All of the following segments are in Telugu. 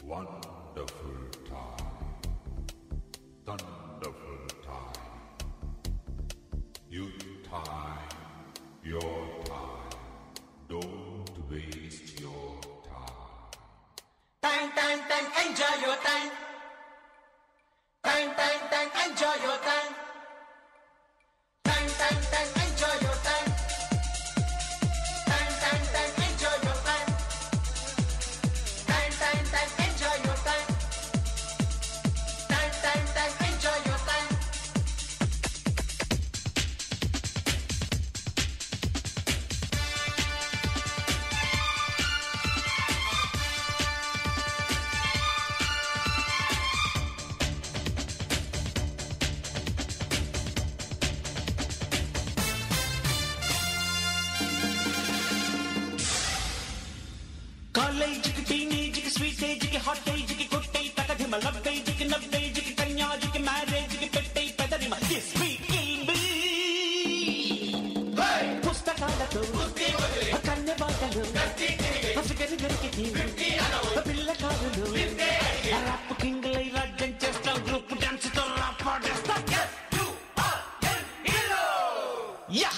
Wonderful time. Thunderful time. Youth time. Your time. Don't waste your time. Time, time, time, enjoy your time. Time, time, time, enjoy your time. Time, time, time, enjoy your time. Time, time, time, enjoy your time. Time, time, time, enjoy your time. Time, time, time, enjoy your time. కాలేజీకి టీనేజీకి స్వీట్ ఏజ్కి హాట్ ఏజ్కి కొట్టే తగదిమ లబ్బేజ్కి నబ్బేజ్కి కన్యాజికి మ్యారేజ్కి పెట్టే పెదరిమ దిస్ వీక్ పుస్తకాలతో కన్నె బాటలు పసిగరి గరికి పిల్ల కారులు ర్యాప్ కింగ్లై రాజ్యం చేస్తాం గ్రూప్ డాన్స్ తో ర్యాప్ పాడేస్తాం యా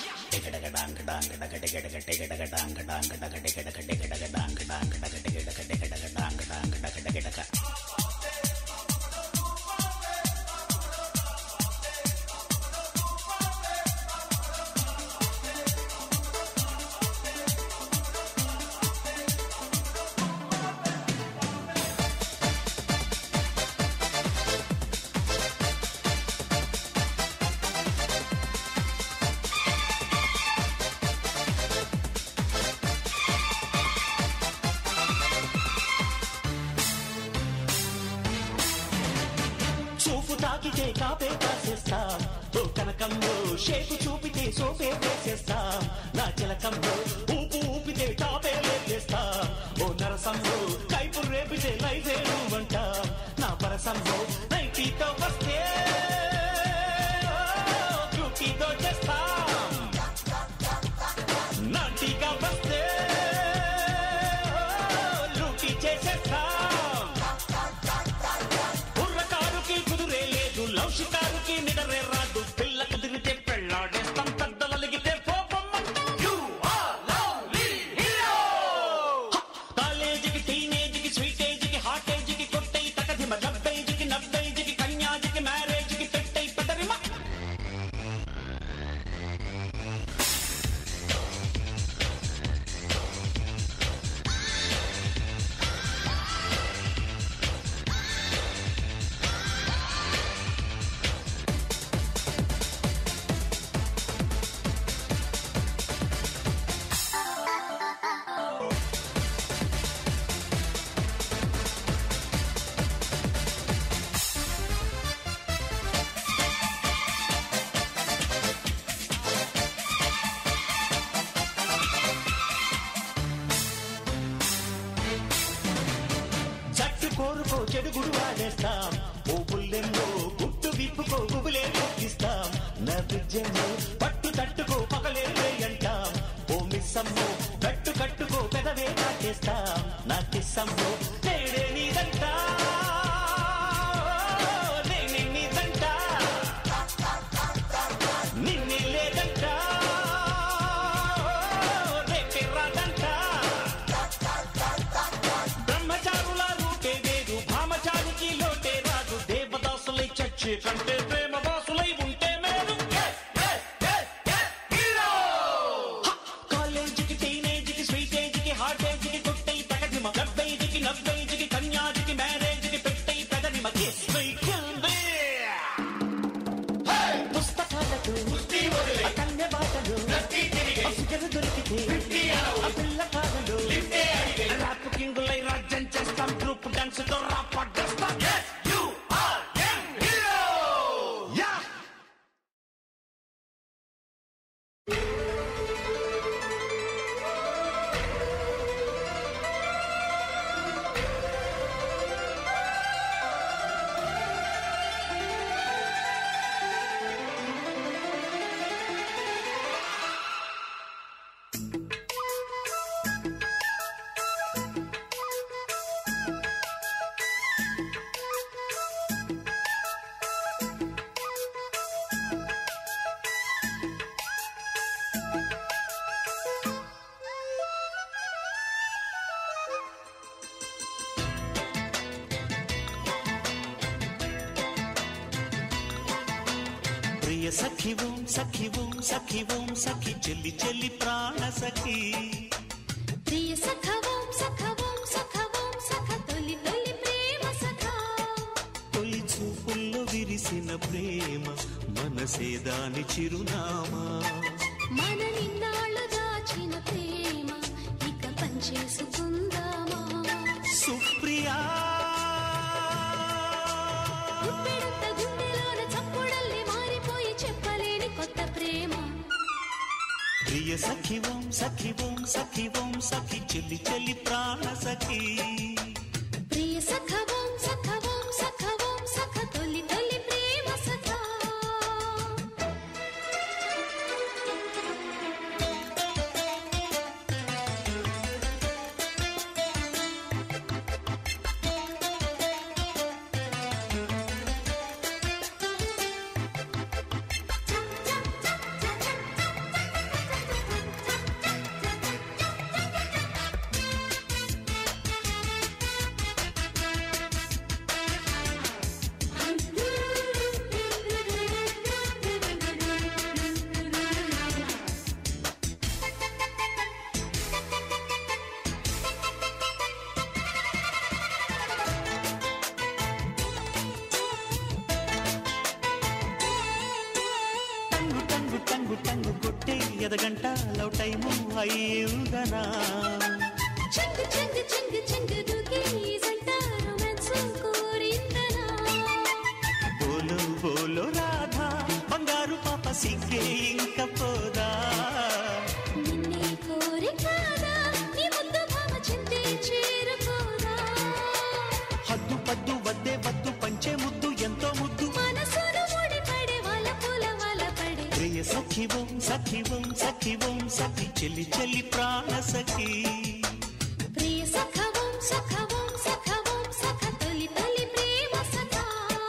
చూపు తాకితే కాపే కాసేస్తాం ఓ కనకంలో షేపు చూపితే సోపే వేసేస్తాం నా చిలకంలో ఊపు ఊపితే టాపే లేపేస్తాం ఓ నరసంలో కైపు రేపితే లైఫే నువ్వంటాం నా పరసంలో నైటీతో వస్తే ఓ బ్యూటీతో చేస్తాం నాటిగా వస్తే ఓ లూటీ చేసేస్తాం కుర్రకారుకి కుదురే లేదు లవ్ షికారుకి నిడరే రాదు పిల్ల కుదిరితే పెళ్ళాడేస్తాం పెద్దలగితే కోపం కాలేజీకి టీనేజీకి స్వీట్ ఏజ్కి హాట్ ఏజ్కి కొట్టై తకధిమ డబ్బేజ్కి నబ్బేజ్కి కన్యాజికి మ్యారేజ్కి పెట్టై పెదరిమ జట్టు కోరుకో చెడుగుడు వాడేస్తాం ఓ బుల్లెంలో గుట్టు విప్పుకో గుబులే ఇస్తాం నైవేద్యంలో పట్టు తట్టుకో పగలే అంటాం ఓ మిస్సమ్మో కట్టు కట్టుకో పెదవే కాటేస్తాం నా కిస్సమ్మో నేడే నీదంట నేనే నీదంట నిన్నే లేదంట రేపే రాదంట బ్రహ్మచారుల రూటే వేరు భామచారికి లోటే రాదు దేవదాసులై చచ్చే కంటే ప్రేమ వాసులై ఉంటే మేలు కాలేజీకి టీనేజీకి స్వీట్ ఏజ్కి హార్ట్ ఏజ్కి కొట్టై తగదిమ డబ్బైజికి నబ్బైజికి కన్యాజికి మ్యారేజ్కి పెట్టై పెదనిమ కిస్ మై కిల్ మీ పుస్తకాలకు ఆ కన్నె బాటలు ఆ ఫిగర్ దొరికితే ఆ పిల్ల కాదలు ర్యాప్ కింగులై రాజ్యం చేస్తాం గ్రూప్ డాన్స్ తో రాప్ పడ్డేస్తాం యా ప్రియ సఖి ఓం సఖి ఓం సఖి ఓం సఖి చెల్లి చెల్లి ప్రాణ సఖి ప్రియ సఖవం సఖవం సఖవం సఖ తొలి తొలి ప్రేమ సఖా తొలి చూపుల్లో విరిసిన ప్రేమ మనసే దాని చిరునామా మన నిన్నాళ్ళు దాచిన ప్రేమ ఇక పంచేసుకుందామా సుప్రియా గుప్పెడంత గుండెలోన చప్పుడల్లి మారిపోయి చెప్పలేని కొత్త ప్రేమ ప్రియ సఖి ఓం సఖి ఓం సఖి ఓం సఖి చెల్లి చెల్లి ప్రాణ సఖి ప్రియ సఖవం సఖవం సఖవం సఖ తొలి తొలి ప్రేమ సఖా టంగు టంగు టంగు టంగు కొట్టే ఎదగంట లవ్ టైము అయ్యిందనా చెంగు చెంగు చెంగు చెంగు దూకి జంట రొమాన్స్ కోరిందనా బోలో బోలో రాధా బంగారు పాప సిగ్గే ఇంక పోదా నిన్నే కోరి కాదా నీ ముద్దు భామ చింతే చేరుకోదా హద్దు పద్దు వద్దే వద్దు పంచే ముద్దు ఎంతో ముద్దు మనసును ముడిపడే వాళ్ళ పూల వాళ్ళ పడే ప్రియ సఖి ఓం సఖి ఓం సఖి ఓం సఖి చెల్లి చెల్లి ప్రాణ సఖి ప్రియ సఖవం సఖవం సఖవం సఖ తొలి తొలి ప్రేమ సఖా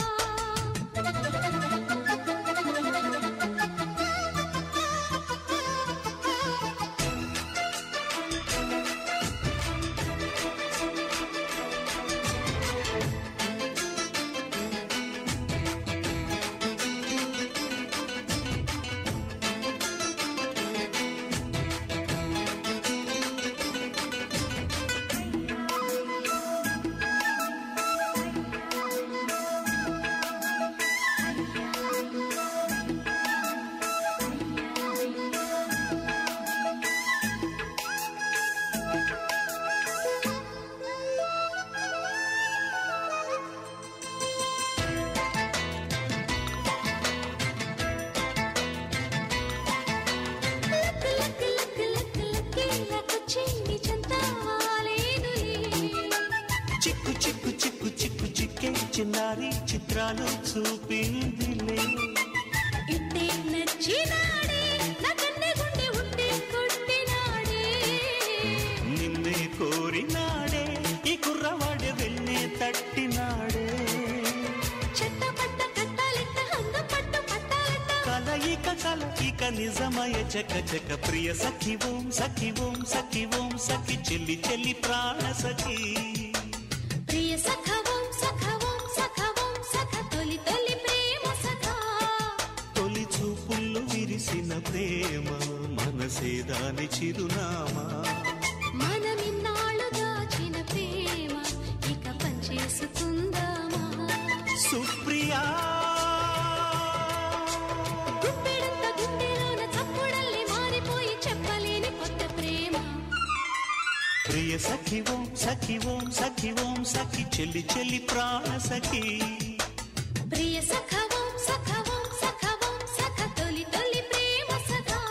లక్ లక్ లక్ లక్ లక్ లకొచ్చి నీ చెంత వాలేనులే చిక్కు చిక్కు చిక్కు చిక్కు చిక్కే చిన్నారి చిత్రాలు చూపిందిలే ఇట్టే నచ్చినాడే నా కన్నె గుండె ఉంటే కొట్టినాడే నిన్నే కోరినాడే ఈ కుర్రవాడే వెళ్ళే తట్టినాడే చెట్ట పట్ట కట్టాలెట్ట హంగ పట్టు పట్టాలెట్ట కలయిక కలయిక నిజమయ చక చక ప్రియ సఖి ఓం సఖి ఓం సఖి ఓం సఖి చెల్లి చెల్లి ప్రాణ సఖి ప్రియ సఖవం సఖవం సఖవం సఖ తొలి తొలి ప్రేమ సఖా తొలి చూపుల్లో విరిసిన ప్రేమ మనసే దాని చిరునామా మనమిన్నాళ్ళు దాచిన ప్రేమ ఇక పంచేసుకుందామా సుప్రియా గుప్పెడంత గుండెలోన చప్పుడల్లి మారిపోయి చెప్పలేని కొత్త ప్రేమ ప్రియ సఖి ఓం సఖి ఓం సఖి ఓం సఖి చెల్లి చెల్లి ప్రాణ సఖి ప్రియ సఖవం సఖవం సఖవం సఖ తొలి తొలి ప్రేమ సఖా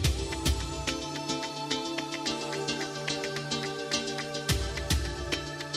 ప్రియ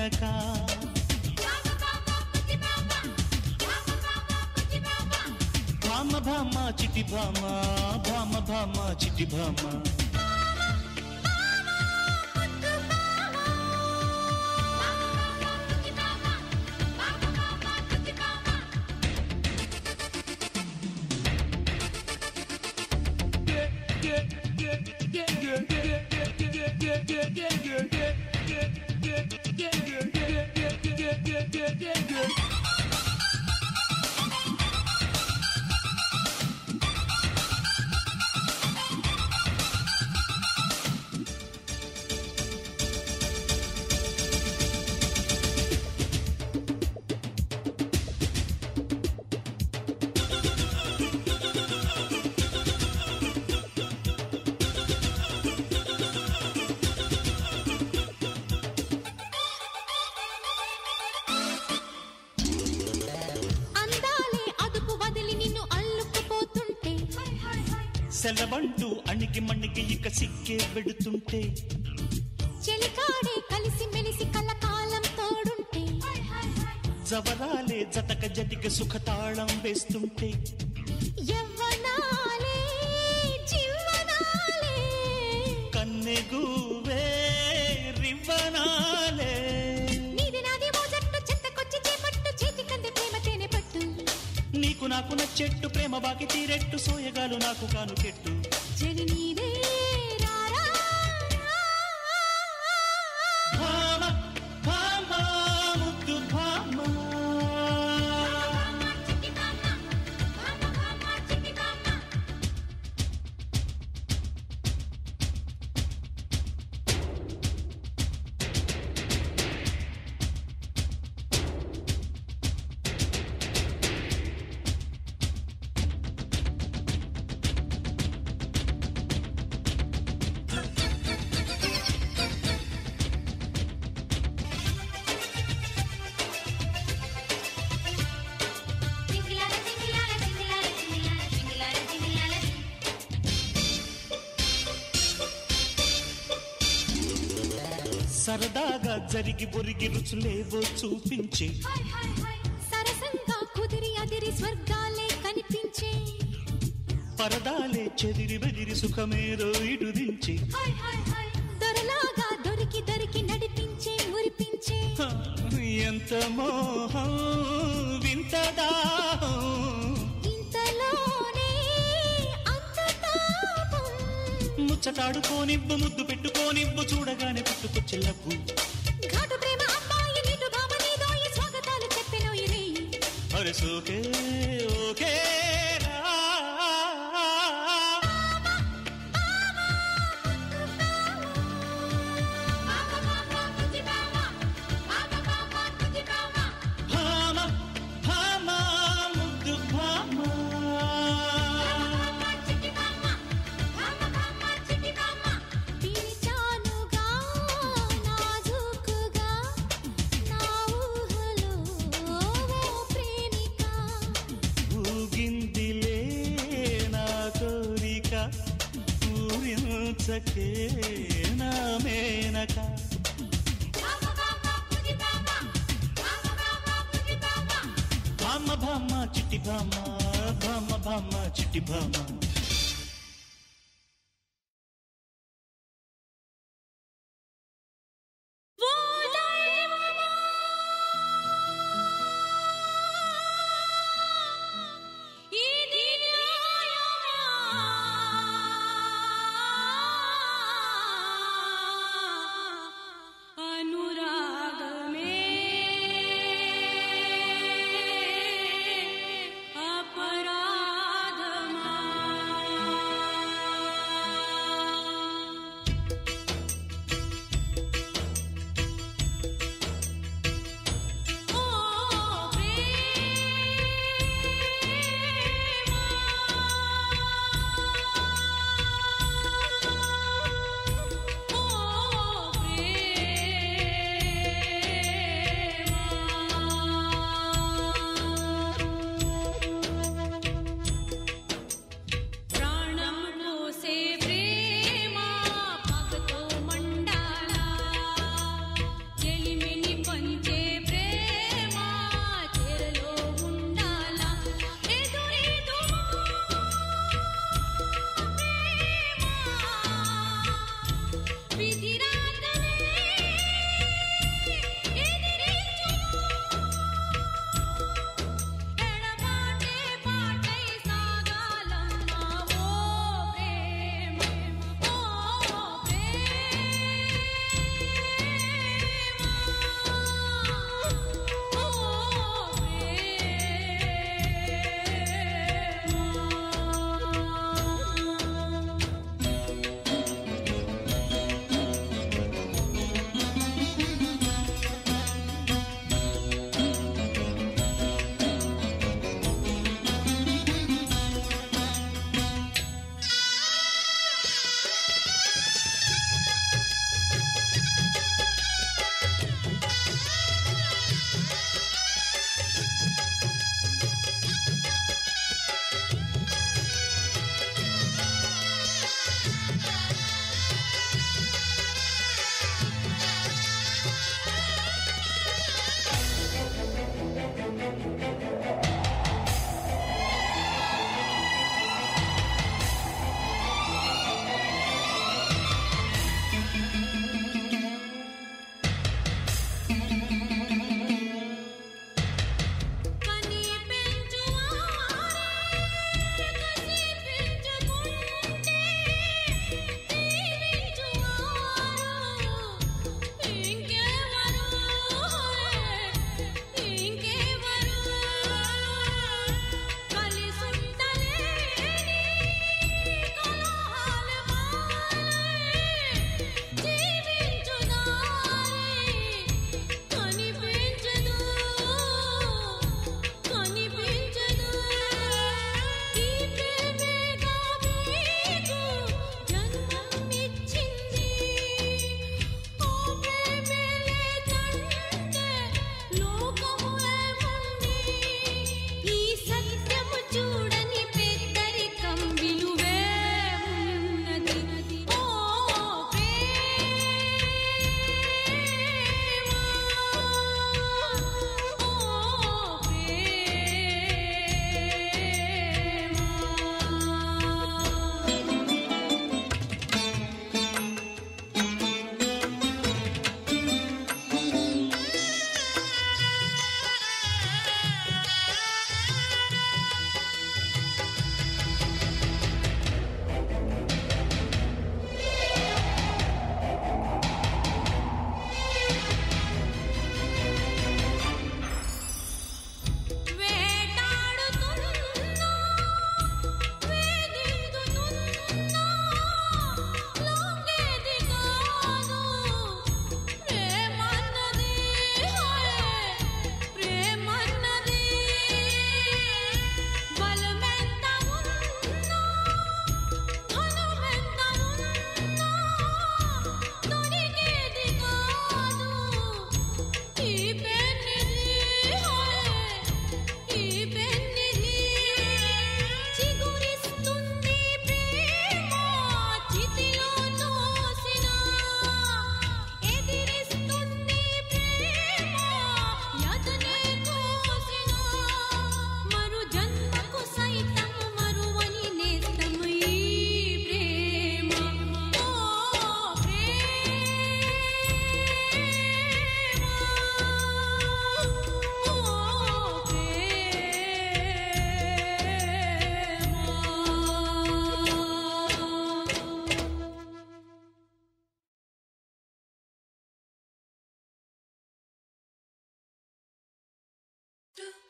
మేనకా భామ భామ చిటి భామ భామ భామ చిటి భామ అందాలే అదుపు వదిలి నిన్ను అల్లుకుపోతుంటే సెలవంటూ అణిగి మణిగి ఇక సిక్కే పెడుతుంటే చెలికాడే కలిసి మెలిసి కలకాలం తోడుంటే జవరాలే జతక జటిక సుఖతాళం వేస్తుంటే యవ్వనాలే చివ్వనాలే కన్నెగువే రివ్వనాలే నీది నాది ఓ జట్టు చెత్తకొచ్చి చేపట్టు చేతి కంది ప్రేమ తేనె పట్టు నీకు నాకు నచ్చెట్టు ప్రేమ బాకి తీరెట్టు సోయగాలు నాకు కానుకెట్టు చెలి నీదే రారా భామ భామ ముద్దు భామ జింగిలాల జింగిలాల జింగిలాల జింగిలాల జింగిలాల జింగిలాల సరదాగా జరిగి ఒరిగి రుచులేవో చూపించే సరసంగా కుదిరి అదిరి స్వర్గాలే కనిపించే పరదాలే చెదిరి బెదిరి సుఖమేదో ఇడుదించి దొరలాగా దొరికి దొరికి నడిపించే మురిపించే హ, ఎంత మోహం వింత దాహం ఇంతలోనే అంత తాపం ముచ్చటాడుకోనివ్వు ముద్దు పెట్టుకోనివ్వు చూడగానే పుట్టుకొచ్చే లవ్వు ఘాటు ప్రేమ అమ్మాయి నిన్ను బామ నీదోయి స్వాగతాలు చెప్పెనోయి రేయి అరే సోకే ఓకే రా. భామ భామ ముద్దు భామ పిలిచానుగా నాజూకుగా నా ఊహలో ఓ ప్రేమిక ఊగిందిలే నా కోరిక ఊరించకే నా మేనక భామ భామ చిట్టి భామ భామ భామ చిట్టి భామ అనురాగమే అపరాధమా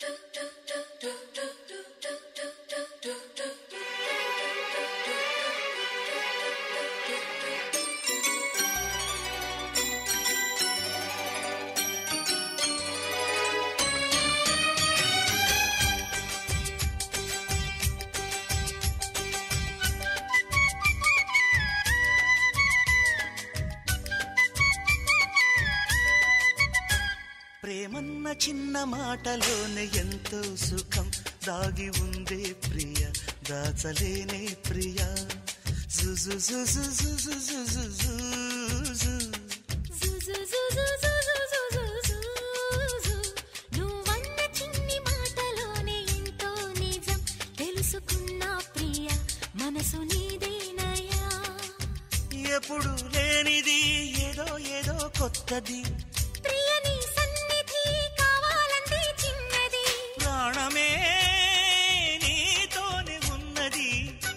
ప్రేమన్న చిన్న మాటలోనే ఎంతో సుఖం దాగి ఉందే ప్రియ దాచలేనే ప్రియ జుజు జుజు జుజు జుజు జుజు. నువ్వన్న చిన్ని మాటలోనే ఎంతో నిజం తెలుసుకున్నా ప్రియ మనసు నీదేనయా ఎప్పుడు లేనిది ఏదో ఏదో కొత్తది ప్రియ నీ సన్నిధి కావాలంటే చిన్నది ప్రాణమే నీతోనే ఉన్నది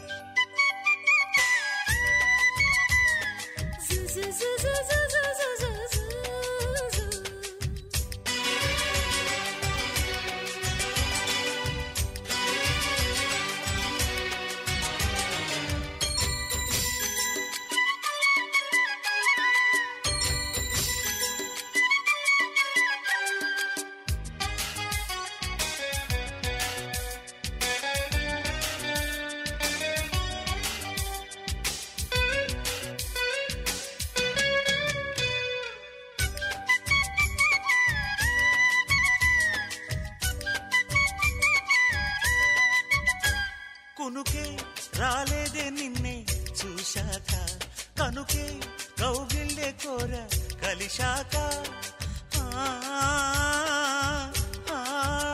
జు జు జు జు జు జు జు జు జు జు. కునుకే రాలేదే నిన్నే చూశాక కనుకే కౌగిళ్ళే కోర కలిశాక ఆ, ఆ,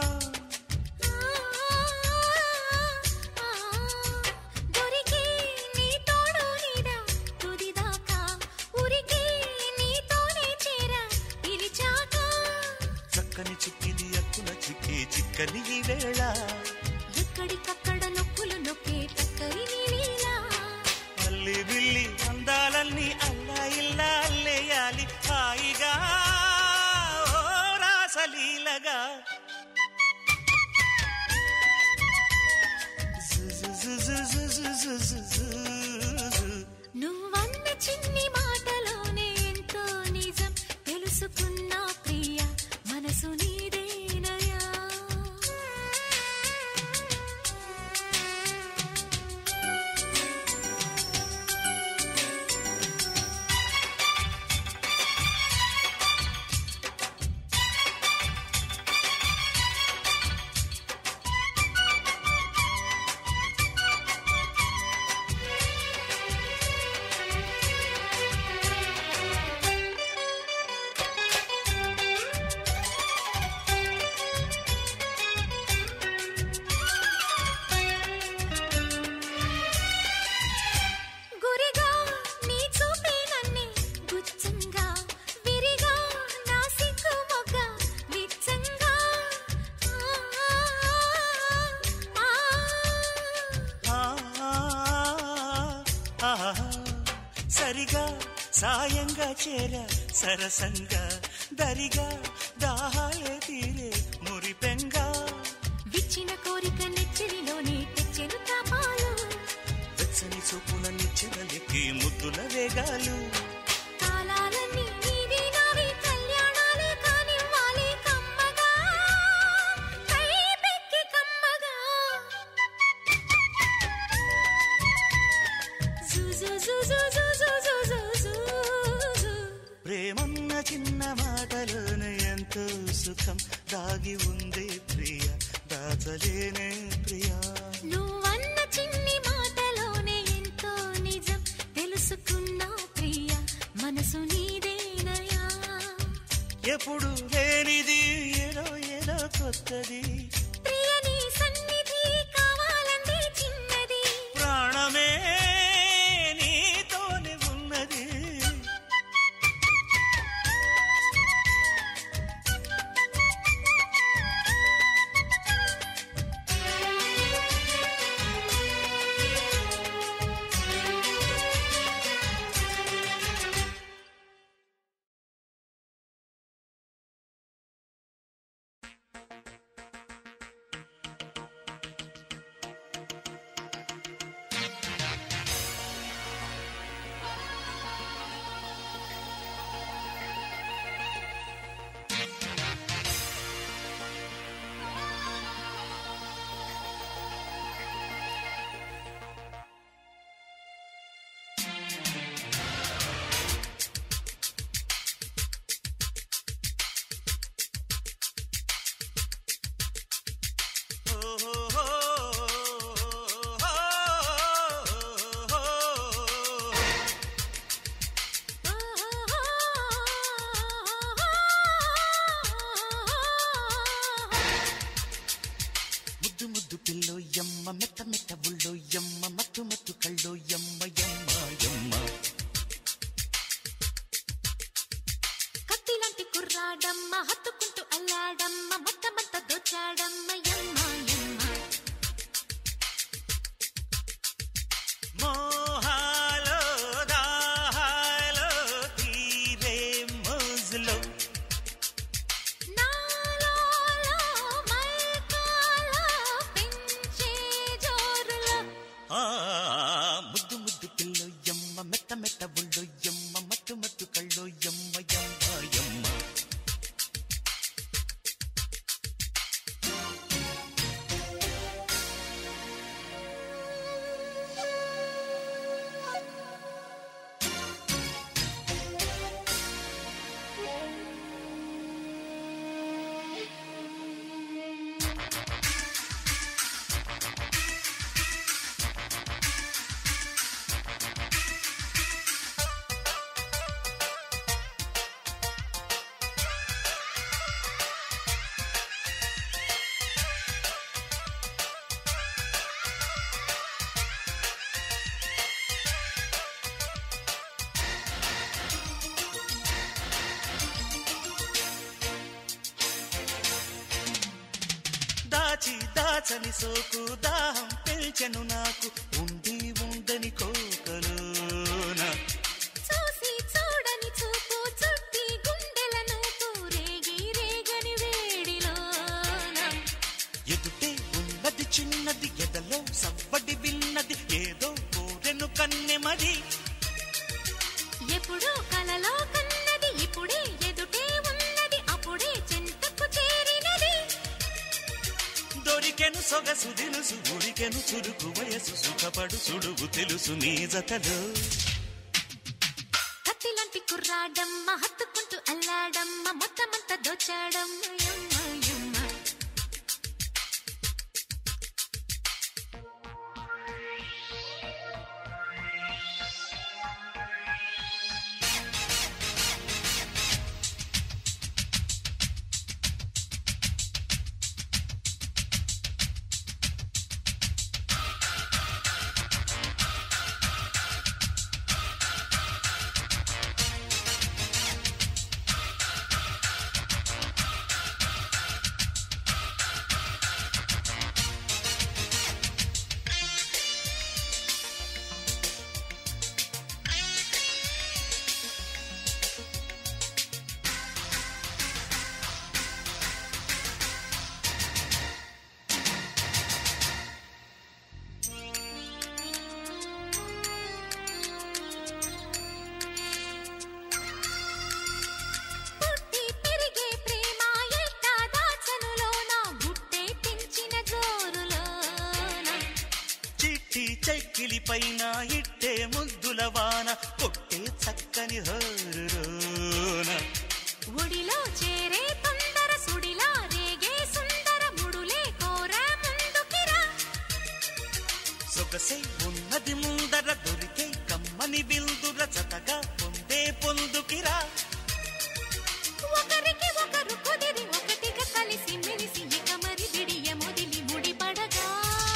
దొరికే నీ తోడు నీడా తుదిదాకా ఉరికే నీతోనే చేరా పిలిచాక చక్కని చిక్కిది అక్కున చిక్కి చిక్కని ఈ వేళ ఎక్కడికక్కడ నొక్కులు నొక్కే టక్కరి నీలీలా అల్లి బిల్లి అందాలన్నీ అల్లా ఇల్లా అల్లేయాలి హాయిగా ఓ రాసలీలగా జు జు జు జు జు జు జు జు జు. నువ్వన్న చిన్ని మాటలోనే ఎంతో నిజం తెలుసుకున్నా ప్రియ మనసు నీదేనయా గురిగా నీ చూపే నన్నే గుచ్చంగా విరిగా నా సిగ్గు మొగ్గ విచ్చంగా ఆ, ఆ, ఆ. ఆ, ఆ, సరిగా సాయంగా చేర సరసంగా దరిగా దాహాలే తీరే మురిపెంగా విచ్చిన కోరిక నెచ్చరిలోనే తెచ్చెను తాపాలు వెచ్చని చూపుల నిచ్చెనలెక్కి ముద్దుల వేగాలు కాలాలన్నీ నీవి నావి కళ్యాణాలే కానివ్వాలి కమ్మగా కైపెక్కి కమ్మగా జు జు జు జు జు జు జు జు జు జు. ప్రేమన్న చిన్న మాటలోనే ఎంతో సుఖం దాగి ఉంది ప్రియ దాచలేనే ప్రియా నువ్వన్న చిన్ని మాటలోనే ఎంతో నిజం తెలుసుకున్నా ప్రియ మనసు నీదేనయా ఎప్పుడు లేనిది ఏదో ఏదో కొత్తది ప్రియ నీ సన్నిధి కావాలంటే చిన్నది ప్రాణమే నీతోనే ఉన్నది దాచి దాచని సోకు దాహం పెంచెను నాకు ఉండి ఉందని కోకలోన చూసి చూడని చూపు చుట్టి గుండెల నూపు రేగి రేగని వేడిలోన ఎదుటే ఉన్నది చిన్నది ఎదలో సవ్వడి విన్నది ఏదో కోరెను కన్నె మరి ఎప్పుడో కలలో కన్నది ఇప్పుడే ఎదుటే ఉన్నది అప్పుడే చింతకు చేరినది దొరికెను సొగసు దినుసు ఉరికెను చురుకు వయసు సుఖపడు సుడువు తెలుసు నీ జతలో కత్తిలాంటి కుర్రాడమ్మ హత్తుకుంటూ అల్లాడమ్మ మొత్తమంతా దోచాడమ్మ యమ్మ యమ్మ పుట్టి పెరిగే ప్రేమ ఎట్టా దాచనులోన గుట్టే పెంచిన జోరులోన చిట్టి చెక్కిలి పైన ఇట్టే ముద్దుల వాన కొట్టే చక్కని హోరులోన ఒడిలో చేరే తొందర సుడిలా రేగే సుందర ముడులే కోరా ముందుకిరా సొగసై ఉన్నది ముందర దొరికే కమ్మని విందుర జతగా పొందే పొందుకిరా ఒకరికి ఒకరు కుదిరి ఒకటిగా కలిసి మెలిసి ఇక మరి విడియ మొదిలి ముడిపడగా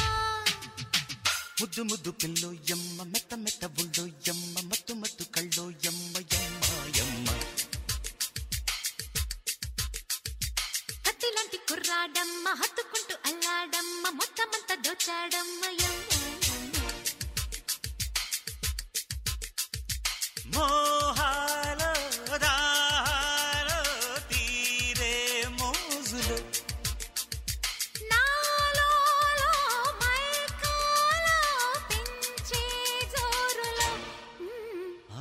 ముద్దు ముద్దు పిల్లో యమ్మ మెత్త మెత్త బుల్లో యమ్మ మత్తు మత్తు కళ్ళో యమ్మ యమ్మ యమ్మ కత్తిలాంటి కుర్రాడమ్మ హత్తుకుంటూ అల్లాడమ్మ మొత్తమంతా దోచాడమ్మ యమ్మ యమ్మ. మోహాలో దాహాలో తీరే మోజులో నాలో మైకాలో పెంచే జోరులో మ్మ్. ఆ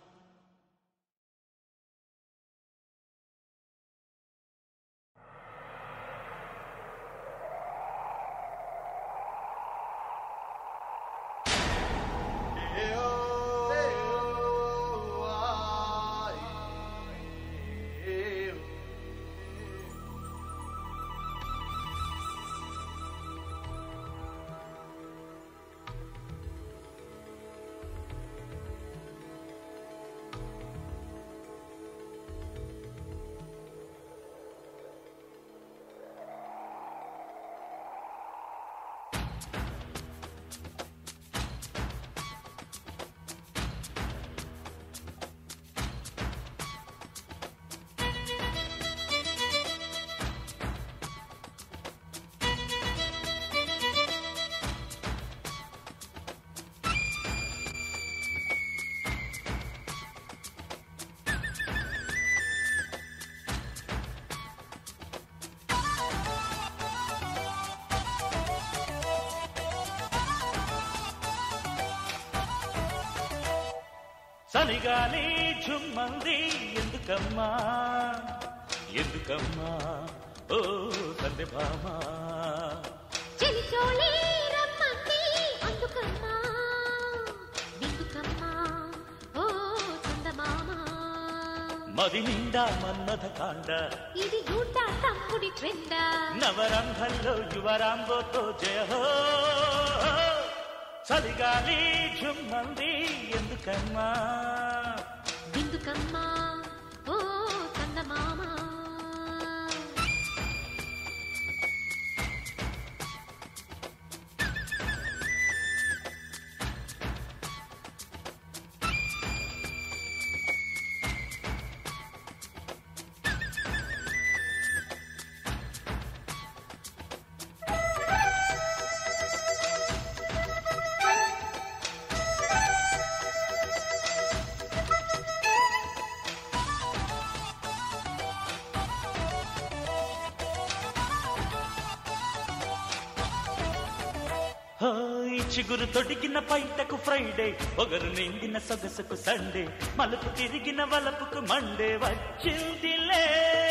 చలిగాలి ఝుమ్మంది ఎందుకమ్మా ఎందుకమ్మా ఓ సందె భామా చెలిచోళే రమ్మంది అందుకమ్మా విందుకమ్మా ఓ చందమామ మది నిండా మన్మథ కాండ ఇది గూట తమ్ముడి ట్రెండ నవరంభంలో యువరాంబోతో జయ హో చలిగాలి ఝుమ్మంది ఎందుకమ్మా విందుకమ్మా ఓ చందమామ ఆ హాయ్ చిగురు తొడిగిన పైటకు ఫ్రైడే ఒగరు నిండిన సొగసుకు సండే మలుపు తిరిగిన వలపుకు మండే వచ్చిందిలే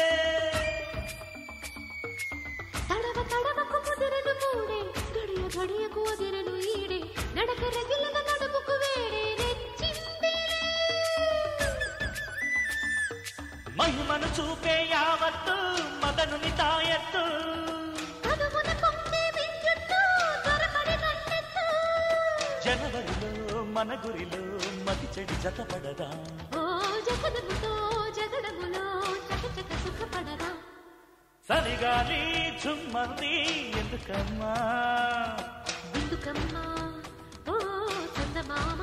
తడవ తడవకు ముదిరెను మూడే గడియ గడియకు వదిరెను ఈడే నడక రగిలన నడుముకు వేడే రెచ్చింది మహిమను చూపే యావత్తు మదనుని తాయత్తు కనుమున పొంగే విద్యుత్తు దొరకడి నన్నెత్తు జనవరిలో మన గురిలో మతి చెడి జతపడదా ఓ జగదముతో జగడములో చకచక సుఖపడరా సరిగాలి చుమ్మంది ఎందుకమ్మా బిందుకమ్మా ఓ చందమామ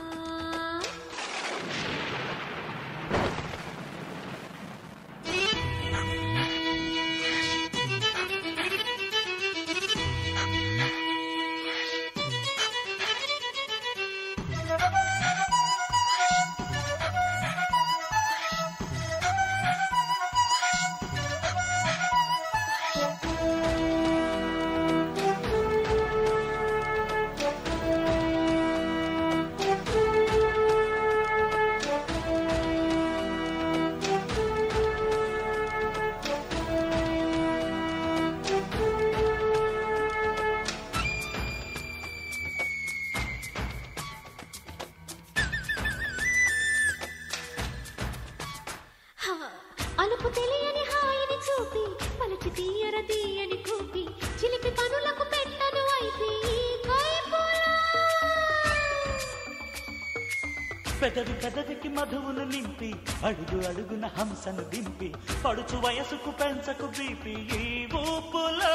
హా, అలుపు తెలియని హాయిని చూపి పలుచి తీయర తీయని కూపి చిలిపి పనులకు పెట్టను అయితే ఈ కైపులా. పెదవి పెదవికి మధువును నింపి అడుగు అడుగున హంసను దింపి పడుచు వయసుకు పెంచకు బీపి ఈ ఊపులో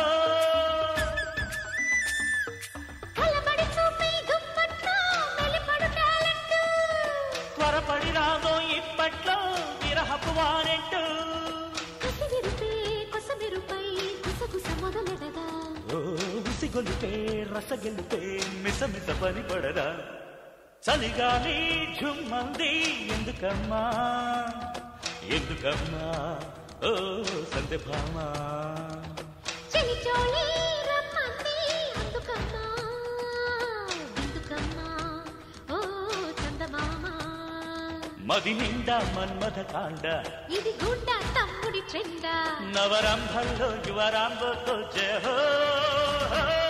కలబడి చూపి దుప్పట్లో మెలిపడు టాలెంట్. త్వరపడి రాగో ఇప్పట్లో విరహపు వారెంటు కసివిరుపే కొసవిరుపై గుసగుస మొదలెడదా ఓ ఉసిగొలిపే రసగెలిపే మిసమిస పనిపడరా చలిగాలి ఝుమ్మంది ఎందుకమ్మా ఎందుకమ్మా ఓ సందెభామా చెలి చోళి రమ్మంది అందుకమ్మా బిందుకమ్మా ఓ చందమామ మది నిండా మన్మథ కాండ ఇది గుండ తమ్ముడి ట్రెండా నవరంభంలో యువరాంబోతో జహో